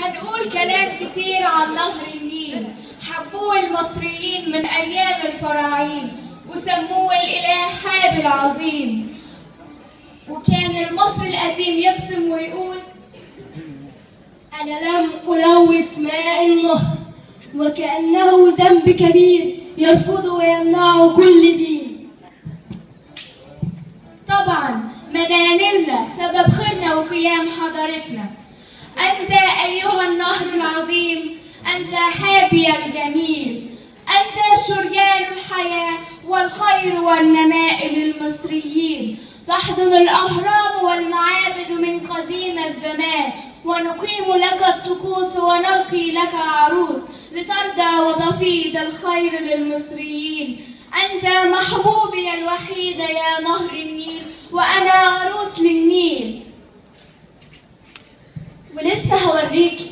هنقول كلام كتير عن نهر النيل حبوه المصريين من أيام الفراعين وسموه الإله حاب العظيم وكان المصري القديم يقسم ويقول أنا لم ألوث ماء النهر وكأنه ذنب كبير يرفض ويمنعه كل دين طبعا مدانلنا سبب خيرنا وقيام حضارتنا أنت أيها النهر العظيم أنت حابي الجميل أنت شريان الحياة والخير والنماء للمصريين تحضن الأهرام والمعابد من قديم الزمان ونقيم لك الطقوس ونلقي لك عروس لترضى وتفيض الخير للمصريين أنت محبوبي الوحيد يا نهر النيل وأنا عروس للنيل ولسه هوريك